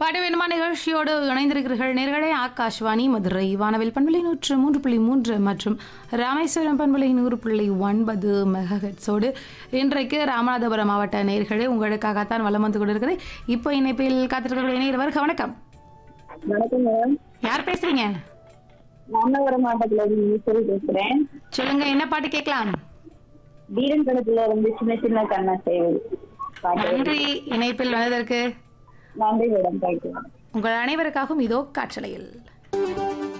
பாட்டு வேணுமா நிகழ்ச்சியோடு இணைந்திருக்கிறீர்கள் நேர்களே ஆகாஷ்வாணி மதுரை வானவில் பண்பலை நூற்று மூன்று புள்ளி மூன்று மற்றும் ராமேஸ்வரம் பண்பலை நூறு புள்ளி ஒன்பது மெகஹெட்ஸோடு இன்றைக்கு ராமநாதபுரம் மாவட்ட நேர்களே உங்களுக்காகத்தான் வலம் வந்து கொண்டிருக்கிறது இப்போ இணைப்பில் காத்திருக்கக்கூடிய நேர்வர் வணக்கம் வணக்கம் மேடம் யார் பேசுறீங்க ராமநாதபுரம் மாவட்டத்துல இருந்து ஈஸ்வரி பேசுறேன் சொல்லுங்க என்ன பாட்டு கேட்கலாம் வீரன் படத்துல இருந்து சின்ன சின்ன கண்ணா செய்வது பாட்டு நன்றி இணைப்பில் வந்ததற்கு நன்றி மேடம் தேங்க்யூ உங்கள் அனைவருக்காகவும் இதோ காற்றலையில்